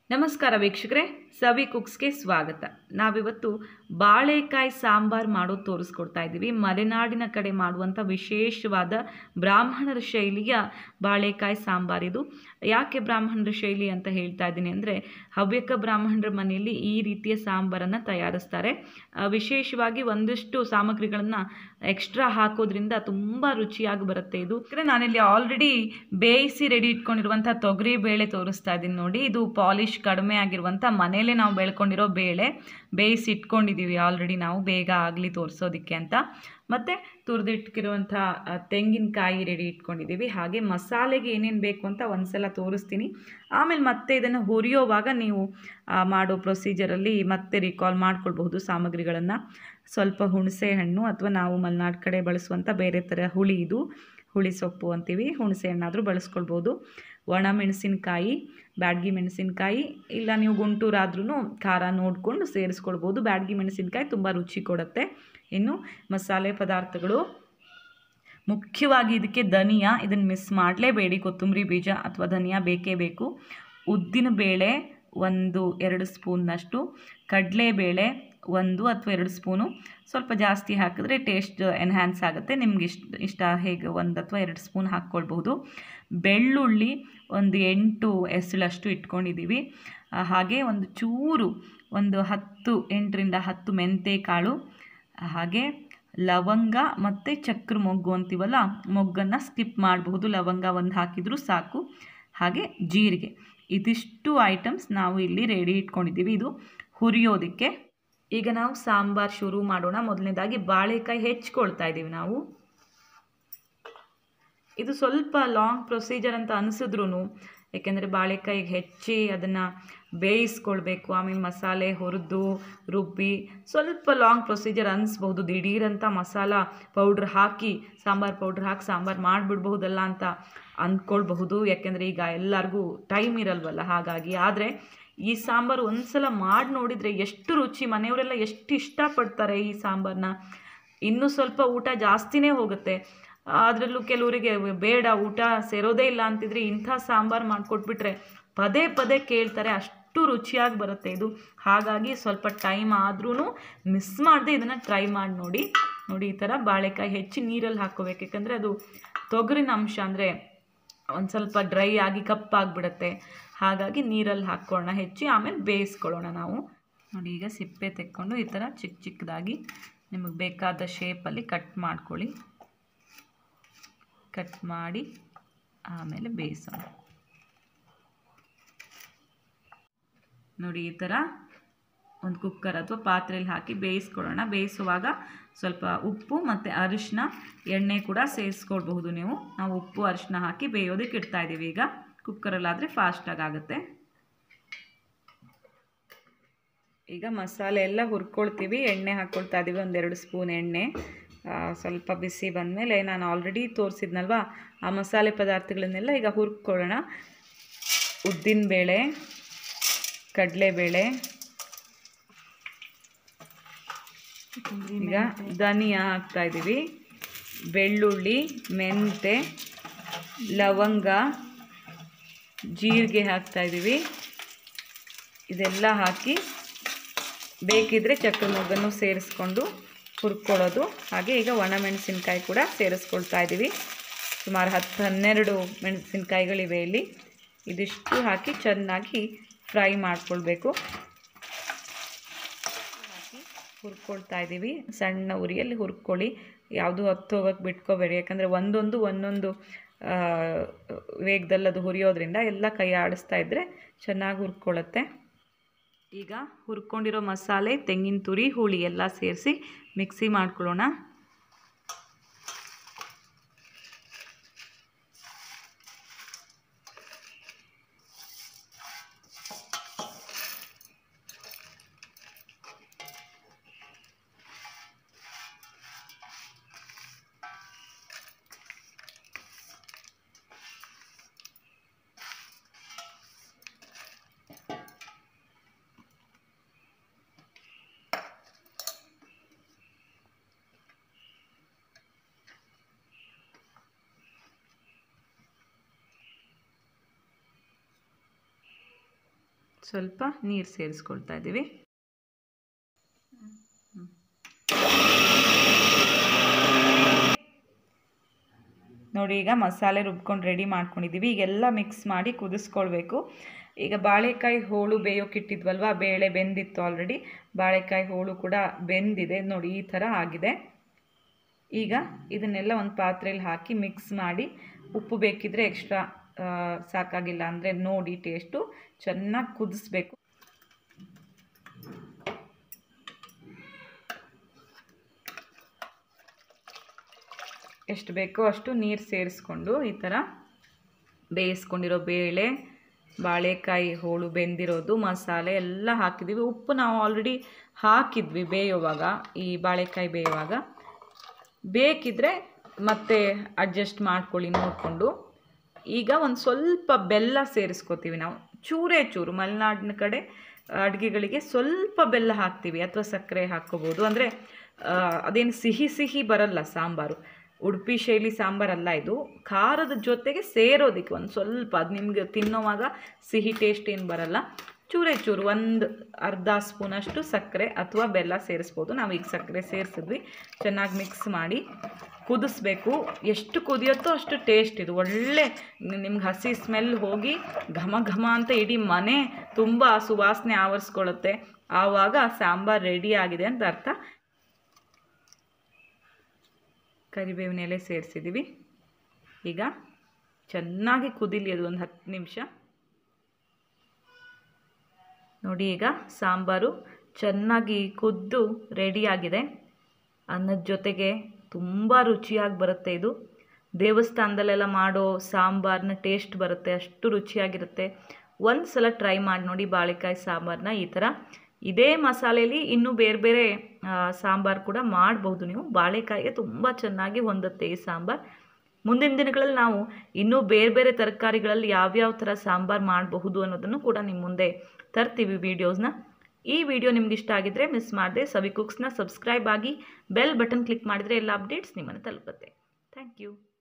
ನಮಸ್ಕಾರ ವೀಕ್ಷಕರೇ ಸವಿ ಕುಕ್ಸ್ಗೆ ಸ್ವಾಗತ ನಾವಿವತ್ತು ಬಾಳೆಕಾಯಿ ಸಾಂಬಾರ್ ಮಾಡೋದು ತೋರಿಸ್ಕೊಡ್ತಾ ಇದ್ದೀವಿ ಮಲೆನಾಡಿನ ಕಡೆ ಮಾಡುವಂಥ ವಿಶೇಷವಾದ ಬ್ರಾಹ್ಮಣರ ಶೈಲಿಯ ಬಾಳೆಕಾಯಿ ಸಾಂಬಾರ್ ಇದು ಯಾಕೆ ಬ್ರಾಹ್ಮಣರ ಶೈಲಿ ಅಂತ ಹೇಳ್ತಾ ಇದ್ದೀನಿ ಅಂದರೆ ಹವ್ಯಕ ಬ್ರಾಹ್ಮಣರ ಮನೆಯಲ್ಲಿ ಈ ರೀತಿಯ ಸಾಂಬಾರನ್ನು ತಯಾರಿಸ್ತಾರೆ ಆ, ವಿಶೇಷವಾಗಿ ಒಂದಷ್ಟು ಸಾಮಗ್ರಿಗಳನ್ನು ಎಕ್ಸ್ಟ್ರಾ ಹಾಕೋದ್ರಿಂದ ತುಂಬ ರುಚಿಯಾಗಿ ಬರುತ್ತೆ ಇದು ಯಾಕಂದರೆ ನಾನಿಲ್ಲಿ ಆಲ್ರೆಡಿ ಬೇಯಿಸಿ ರೆಡಿ ಇಟ್ಕೊಂಡಿರುವಂಥ ತೊಗರಿ ಬೇಳೆ ತೋರಿಸ್ತಾ ಇದ್ದೀನಿ ನೋಡಿ ಇದು ಪಾಲಿಶ್ ಕಡಿಮೆ ಆಗಿರುವಂಥ ಮನೇಲೇ ನಾವು ಬೆಳ್ಕೊಂಡಿರೋ ಬೇಳೆ ಬೇಯಿಸಿ ಇಟ್ಕೊಂಡಿದ್ದೀವಿ ಆಲ್ರೆಡಿ ನಾವು ಬೇಗ ಆಗಲಿ ತೋರಿಸೋದಕ್ಕೆ ಅಂತ ಮತ್ತು ತುರಿದಿಟ್ಕಿರುವಂಥ ತೆಂಗಿನಕಾಯಿ ರೆಡಿ ಇಟ್ಕೊಂಡಿದ್ದೀವಿ ಹಾಗೆ ಮಸಾಲೆಗೆ ಏನೇನು ಬೇಕು ಅಂತ ಒಂದ್ಸಲ ತೋರಿಸ್ತೀನಿ ಆಮೇಲೆ ಮತ್ತೆ ಇದನ್ನು ಹುರಿಯೋವಾಗ ನೀವು ಆ, ಮಾಡೋ ಪ್ರೊಸೀಜರಲ್ಲಿ ಮತ್ತೆ ರಿಕಾಲ್ ಮಾಡ್ಕೊಳ್ಬಹುದು ಸಾಮಗ್ರಿಗಳನ್ನು ಸ್ವಲ್ಪ ಹುಣಸೆ ಹಣ್ಣು ಅಥವಾ ನಾವು ಮಲೆನಾಡು ಕಡೆ ಬಳಸುವಂಥ ಬೇರೆ ಥರ ಹುಳಿ ಇದು ಹುಳಿ ಸೊಪ್ಪು ಅಂತೀವಿ ಹುಣಸೆ ಹಣ್ಣಾದರೂ ಬಳಸ್ಕೊಳ್ಬೋದು ಒಣ ಮೆಣಸಿನಕಾಯಿ ಬ್ಯಾಡ್ಗಿ ಮೆಣಸಿನಕಾಯಿ ಇಲ್ಲ ನೀವು ಗುಂಟೂರಾದ್ರೂ ಖಾರ ನೋಡಿಕೊಂಡು ಸೇರಿಸ್ಕೊಳ್ಬೋದು ಬ್ಯಾಡ್ಗಿ ಮೆಣಸಿನಕಾಯಿ ತುಂಬ ರುಚಿ ಕೊಡುತ್ತೆ ಇನ್ನು ಮಸಾಲೆ ಪದಾರ್ಥಗಳು ಮುಖ್ಯವಾಗಿ ಇದಕ್ಕೆ ಧನಿಯಾ ಇದನ್ನು ಮಿಸ್ ಮಾಡಲೇಬೇಡಿ ಕೊತ್ತಂಬರಿ ಬೀಜ ಅಥವಾ ಧನಿಯಾ ಬೇಕೇ ಬೇಕು ಉದ್ದಿನ ಬೇಳೆ ಒಂದು ಎರಡು ಸ್ಪೂನ್ನಷ್ಟು ಕಡಲೆಬೇಳೆ ಒಂದು ಅಥವಾ ಎರಡು ಸ್ಪೂನು ಸ್ವಲ್ಪ ಜಾಸ್ತಿ ಹಾಕಿದ್ರೆ ಟೇಸ್ಟ್ ಎನ್ಹ್ಯಾನ್ಸ್ ಆಗುತ್ತೆ ನಿಮ್ಗೆ ಇಷ್ಟ ಇಷ್ಟ ಹೇಗೆ ಒಂದು ಅಥವಾ ಎರಡು ಸ್ಪೂನ್ ಹಾಕ್ಕೊಳ್ಬಹುದು ಬೆಳ್ಳುಳ್ಳಿ ಒಂದು ಎಂಟು ಎಸಳಷ್ಟು ಇಟ್ಕೊಂಡಿದ್ದೀವಿ ಆ, ಹಾಗೆ ಒಂದು ಚೂರು ಒಂದು ಹತ್ತು ಎಂಟರಿಂದ ಹತ್ತು ಮೆಂತೆ ಕಾಳು ಹಾಗೆ ಲವಂಗ ಮತ್ತು ಚಕ್ರ ಮೊಗ್ಗು ಅಂತೀವಲ್ಲ ಮೊಗ್ಗನ್ನು ಸ್ಕಿಪ್ ಮಾಡಬಹುದು ಲವಂಗ ಒಂದು ಹಾಕಿದರೂ ಸಾಕು ಹಾಗೆ ಜೀರಿಗೆ ಇದಿಷ್ಟು ಐಟಮ್ಸ್ ನಾವು ಇಲ್ಲಿ ರೆಡಿ ಇಟ್ಕೊಂಡಿದ್ದೀವಿ ಇದು ಹುರಿಯೋದಕ್ಕೆ ಈಗ ನಾವು ಸಾಂಬಾರ್ ಶುರು ಮಾಡೋಣ ಮೊದಲನೇದಾಗಿ ಬಾಳೆಕಾಯಿ ಹೆಚ್ಕೊಳ್ತಾ ಇದ್ದೀವಿ ನಾವು ಇದು ಸ್ವಲ್ಪ ಲಾಂಗ್ ಪ್ರೊಸೀಜರ್ ಅಂತ ಅನಿಸಿದ್ರು ಯಾಕೆಂದರೆ ಬಾಳೆಕಾಯಿಗೆ ಹೆಚ್ಚಿ ಅದನ್ನು ಬೇಯಿಸ್ಕೊಳ್ಬೇಕು ಆಮೇಲೆ ಮಸಾಲೆ ಹುರಿದು ರುಬ್ಬಿ ಸ್ವಲ್ಪ ಲಾಂಗ್ ಪ್ರೊಸೀಜರ್ ಅನಿಸ್ಬಹುದು ದಿಢೀರಂತ ಮಸಾಲ ಪೌಡ್ರ್ ಹಾಕಿ ಸಾಂಬಾರು ಪೌಡ್ರ್ ಹಾಕಿ ಸಾಂಬಾರು ಮಾಡಿಬಿಡ್ಬಹುದಲ್ಲ ಅಂತ ಅಂದ್ಕೊಳ್ಬಹುದು ಯಾಕೆಂದರೆ ಈಗ ಎಲ್ಲರಿಗೂ ಟೈಮ್ ಇರಲ್ವಲ್ಲ ಹಾಗಾಗಿ ಆದರೆ ಈ ಸಾಂಬಾರು ಒಂದ್ಸಲ ಮಾಡಿ ನೋಡಿದರೆ ಎಷ್ಟು ರುಚಿ ಮನೆಯವರೆಲ್ಲ ಎಷ್ಟು ಇಷ್ಟಪಡ್ತಾರೆ ಈ ಸಾಂಬಾರನ್ನ ಇನ್ನೂ ಸ್ವಲ್ಪ ಊಟ ಜಾಸ್ತಿನೇ ಹೋಗುತ್ತೆ ಅದರಲ್ಲೂ ಕೆಲವರಿಗೆ ಬೇಡ ಊಟ ಸೇರೋದೇ ಇಲ್ಲ ಅಂತಿದ್ರೆ ಇಂಥ ಸಾಂಬಾರು ಮಾಡಿಕೊಟ್ಬಿಟ್ರೆ ಪದೇ ಪದೇ ಕೇಳ್ತಾರೆ ಅಷ್ಟು ರುಚಿಯಾಗಿ ಬರುತ್ತೆ ಇದು ಹಾಗಾಗಿ ಸ್ವಲ್ಪ ಟೈಮ್ ಆದ್ರೂ ಮಿಸ್ ಮಾಡದೆ ಇದನ್ನು ಟ್ರೈ ಮಾಡಿ ನೋಡಿ ನೋಡಿ ಈ ಥರ ಬಾಳೆಕಾಯಿ ಹೆಚ್ಚಿ ನೀರಲ್ಲಿ ಹಾಕ್ಕೋಬೇಕು ಯಾಕಂದರೆ ಅದು ತೊಗರಿನ ಅಂಶ ಅಂದರೆ ಒಂದು ಸ್ವಲ್ಪ ಡ್ರೈ ಆಗಿ ಕಪ್ಪಾಗಿಬಿಡುತ್ತೆ ಹಾಗಾಗಿ ನೀರಲ್ಲಿ ಹಾಕ್ಕೊಳ್ಳೋಣ ಹೆಚ್ಚಿ ಆಮೇಲೆ ಬೇಯಿಸ್ಕೊಳ್ಳೋಣ ನಾವು ನೋಡಿ ಈಗ ಸಿಪ್ಪೆ ತೆಕ್ಕೊಂಡು ಈ ಥರ ಚಿಕ್ಕ ಚಿಕ್ಕದಾಗಿ ನಿಮಗೆ ಬೇಕಾದ ಶೇಪಲ್ಲಿ ಕಟ್ ಮಾಡ್ಕೊಳ್ಳಿ ಕಟ್ ಮಾಡಿ ಆಮೇಲೆ ಬೇಯಿಸೋಣ ನೋಡಿ ಈ ಥರ ಒಂದು ಕುಕ್ಕರ್ ಅಥವಾ ಪಾತ್ರೆಯಲ್ಲಿ ಹಾಕಿ ಬೇಯಿಸ್ಕೊಳ್ಳೋಣ ಬೇಯಿಸುವಾಗ ಸ್ವಲ್ಪ ಉಪ್ಪು ಮತ್ತು ಅರಿಶಿನ ಎಣ್ಣೆ ಕೂಡ ಸೇರಿಸ್ಕೊಳ್ಬಹುದು ನೀವು ನಾವು ಉಪ್ಪು ಅರಿಶಿನ ಹಾಕಿ ಬೇಯೋದಕ್ಕೆ ಇಡ್ತಾ ಇದ್ದೀವಿ ಈಗ ಕುಕ್ಕರಲ್ಲಾದರೆ ಫಾಸ್ಟಾಗಿ ಆಗುತ್ತೆ ಈಗ ಮಸಾಲೆ ಎಲ್ಲ ಹುರ್ಕೊಳ್ತೀವಿ ಎಣ್ಣೆ ಹಾಕ್ಕೊಳ್ತಾ ಇದ್ದೀವಿ ಒಂದೆರಡು ಸ್ಪೂನ್ ಎಣ್ಣೆ ಆ, ಸ್ವಲ್ಪ ಬಿಸಿ ಬಂದಮೇಲೆ ನಾನು ಆಲ್ರೆಡಿ ತೋರಿಸಿದ್ನಲ್ವ ಆ ಮಸಾಲೆ ಪದಾರ್ಥಗಳನ್ನೆಲ್ಲ ಈಗ ಹುರ್ಕೊಳ್ಳೋಣ ಉದ್ದಿನಬೇಳೆ ಕಡಲೆಬೇಳೆ ಈಗ ಧನಿಯಾ ಹಾಕ್ತಾ ಇದ್ದೀವಿ ಬೆಳ್ಳುಳ್ಳಿ ಮೆಂತೆ ಲವಂಗ ಜೀರಿಗೆ ಹಾಕ್ತಾ ಇದ್ದೀವಿ ಇದೆಲ್ಲ ಹಾಕಿ ಬೇಕಿದ್ರೆ ಚಕ್ರ ಮೊಗ್ಗನ್ನು ಸೇರಿಸ್ಕೊಂಡು ಹುರ್ಕೊಳ್ಳೋದು ಹಾಗೆ ಈಗ ಒಣಮೆಣಸಿನ್ಕಾಯಿ ಕೂಡ ಸೇರಿಸ್ಕೊಳ್ತಾ ಇದ್ದೀವಿ ಸುಮಾರು ಹತ್ತು ಹನ್ನೆರಡು ಮೆಣಸಿನ್ಕಾಯಿಗಳಿವೆ ಇಲ್ಲಿ ಇದಿಷ್ಟು ಹಾಕಿ ಚೆನ್ನಾಗಿ ಫ್ರೈ ಮಾಡ್ಕೊಳ್ಬೇಕು ಹಾಕಿ ಹುರ್ಕೊಳ್ತಾ ಇದ್ದೀವಿ ಸಣ್ಣ ಉರಿಯಲ್ಲಿ ಹುರ್ಕೊಳ್ಳಿ ಯಾವುದು ಹತ್ತು ಹೋಗೋಕ್ಕೆ ಬಿಟ್ಕೋಬೇಡಿ ಯಾಕಂದರೆ ಒಂದೊಂದು ಒಂದೊಂದು ಆ, ವೇಗದಲ್ಲಿ ಅದು ಹುರಿಯೋದ್ರಿಂದ ಎಲ್ಲ ಕೈ ಆಡಿಸ್ತಾ ಇದ್ದರೆ ಚೆನ್ನಾಗಿ ಹುರ್ಕೊಳ್ಳುತ್ತೆ ಈಗ ಹುರ್ಕೊಂಡಿರೋ ಮಸಾಲೆ ತೆಂಗಿನ ತುರಿ ಹುಳಿ ಎಲ್ಲ ಸೇರಿಸಿ ಮಿಕ್ಸಿ ಮಾಡ್ಕೊಳ್ಳೋಣ ಸ್ವಲ್ಪ ನೀರು ಸೇರಿಸ್ಕೊಳ್ತಾ ಇದ್ದೀವಿ ನೋಡಿ ಈಗ ಮಸಾಲೆ ರುಬ್ಕೊಂಡು ರೆಡಿ ಮಾಡ್ಕೊಂಡಿದ್ದೀವಿ ಈಗೆಲ್ಲ ಮಿಕ್ಸ್ ಮಾಡಿ ಕುದಿಸ್ಕೊಳ್ಬೇಕು ಈಗ ಬಾಳೆಕಾಯಿ ಹೋಳು ಬೇಯೋಕ್ಕಿಟ್ಟಿದ್ವಲ್ವ ಬೇಳೆ ಬೆಂದಿತ್ತು ಆಲ್ರೆಡಿ ಬಾಳೆಕಾಯಿ ಹೋಳು ಕೂಡ ಬೆಂದಿದೆ ನೋಡಿ ಈ ಥರ ಆಗಿದೆ ಈಗ ಇದನ್ನೆಲ್ಲ ಒಂದು ಪಾತ್ರೆಯಲ್ಲಿ ಹಾಕಿ ಮಿಕ್ಸ್ ಮಾಡಿ ಉಪ್ಪು ಬೇಕಿದ್ರೆ ಎಕ್ಸ್ಟ್ರಾ ಸಾಕಾಗಿಲ್ಲ ಅಂದರೆ ನೋಡಿ ಟೇಸ್ಟು ಚೆನ್ನಾಗಿ ಕುದಿಸ್ಬೇಕು ಎಷ್ಟು ಬೇಕೋ ಅಷ್ಟು ನೀರು ಸೇರಿಸ್ಕೊಂಡು ಈ ಥರ ಬೇಯಿಸ್ಕೊಂಡಿರೋ ಬೇಳೆ ಬಾಳೆಕಾಯಿ ಹೋಳು ಬೆಂದಿರೋದು ಮಸಾಲೆ ಎಲ್ಲ ಹಾಕಿದ್ದೀವಿ ಉಪ್ಪು ನಾವು ಆಲ್ರೆಡಿ ಹಾಕಿದ್ವಿ ಬೇಯುವಾಗ ಈ ಬಾಳೆಕಾಯಿ ಬೇಯುವಾಗ ಬೇಕಿದ್ರೆ ಮತ್ತೆ ಅಡ್ಜಸ್ಟ್ ಮಾಡ್ಕೊಳ್ಳಿ ನೋಡಿಕೊಂಡು ಈಗ ಒಂದು ಸ್ವಲ್ಪ ಬೆಲ್ಲ ಸೇರಿಸ್ಕೋತೀವಿ ನಾವು ಚೂರೇ ಚೂರು ಮಲೆನಾಡಿನ ಕಡೆ ಅಡುಗೆಗಳಿಗೆ ಸ್ವಲ್ಪ ಬೆಲ್ಲ ಹಾಕ್ತೀವಿ ಅಥವಾ ಸಕ್ಕರೆ ಹಾಕ್ಕೋಬೋದು ಅಂದರೆ ಅದೇನು ಸಿಹಿ ಸಿಹಿ ಬರಲ್ಲ ಸಾಂಬಾರು ಉಡುಪಿ ಶೈಲಿ ಸಾಂಬಾರಲ್ಲ ಇದು ಖಾರದ ಜೊತೆಗೆ ಸೇರೋದಕ್ಕೆ ಒಂದು ಸ್ವಲ್ಪ ಅದು ನಿಮಗೆ ತಿನ್ನೋವಾಗ ಸಿಹಿ ಟೇಸ್ಟ್ ಏನು ಬರಲ್ಲ ಚೂರೇ ಚೂರು ಒಂದು ಅರ್ಧ ಸ್ಪೂನಷ್ಟು ಸಕ್ಕರೆ ಅಥವಾ ಬೆಲ್ಲ ಸೇರಿಸ್ಬೋದು ನಾವು ಈಗ ಸಕ್ಕರೆ ಸೇರಿಸಿದ್ವಿ ಚೆನ್ನಾಗಿ ಮಿಕ್ಸ್ ಮಾಡಿ ಕುದಿಸ್ಬೇಕು ಎಷ್ಟು ಕುದಿಯುತ್ತೋ ಅಷ್ಟು ಟೇಸ್ಟ್ ಇದು ಒಳ್ಳೆ ನಿಮ್ಗೆ ಹಸಿ ಸ್ಮೆಲ್ ಹೋಗಿ ಘಮ ಘಮ ಅಂತ ಇಡೀ ಮನೆ ತುಂಬ ಸುವಾಸನೆ ಆವರಿಸ್ಕೊಳ್ಳುತ್ತೆ ಆವಾಗ ಸಾಂಬಾರು ರೆಡಿ ಆಗಿದೆ ಅಂತ ಅರ್ಥ ಕರಿಬೇವಿನ ಎಲೆ ಸೇರಿಸಿದ್ದೀವಿ ಈಗ ಚೆನ್ನಾಗಿ ಕುದಿಲಿ ಅದು ಒಂದು ಹತ್ತು ನಿಮಿಷ ನೋಡಿ ಈಗ ಸಾಂಬಾರು ಚೆನ್ನಾಗಿ ಕುದ್ದು ರೆಡಿಯಾಗಿದೆ ಅನ್ನದ ಜೊತೆಗೆ ತುಂಬ ರುಚಿಯಾಗಿ ಬರುತ್ತೆ ಇದು ದೇವಸ್ಥಾನದಲ್ಲೆಲ್ಲ ಮಾಡೋ ಸಾಂಬಾರನ್ನ ಟೇಸ್ಟ್ ಬರುತ್ತೆ ಅಷ್ಟು ರುಚಿಯಾಗಿರುತ್ತೆ ಒಂದು ಸಲ ಟ್ರೈ ಮಾಡಿ ನೋಡಿ ಬಾಳೆಕಾಯಿ ಸಾಂಬಾರನ್ನ ಈ ಥರ ಇದೇ ಮಸಾಲೆಯಲ್ಲಿ ಇನ್ನೂ ಬೇರೆ ಬೇರೆ ಸಾಂಬಾರು ಕೂಡ ಮಾಡ್ಬೋದು ನೀವು ಬಾಳೆಕಾಯಿಗೆ ತುಂಬ ಚೆನ್ನಾಗಿ ಹೊಂದುತ್ತೆ ಈ ಸಾಂಬಾರು ಮುಂದಿನ ದಿನಗಳಲ್ಲಿ ನಾವು ಇನ್ನೂ ಬೇರೆ ಬೇರೆ ತರಕಾರಿಗಳಲ್ಲಿ ಯಾವ್ಯಾವ ಥರ ಸಾಂಬಾರು ಮಾಡಬಹುದು ಅನ್ನೋದನ್ನು ಕೂಡ ನಿಮ್ಮ ಮುಂದೆ ತರ್ತೀವಿ ವೀಡಿಯೋಸ್ನ ಈ ವಿಡಿಯೋ ನಿಮ್ಗೆ ಇಷ್ಟ ಆಗಿದ್ದರೆ ಮಿಸ್ ಮಾಡದೆ ಸವಿ ಕುಕ್ಸ್ನ ಸಬ್ಸ್ಕ್ರೈಬ್ ಆಗಿ ಬೆಲ್ ಬಟನ್ ಕ್ಲಿಕ್ ಮಾಡಿದರೆ ಎಲ್ಲ ಅಪ್ಡೇಟ್ಸ್ ನಿಮ್ಮನ್ನು ತಲುಪುತ್ತೆ ಥ್ಯಾಂಕ್ ಯು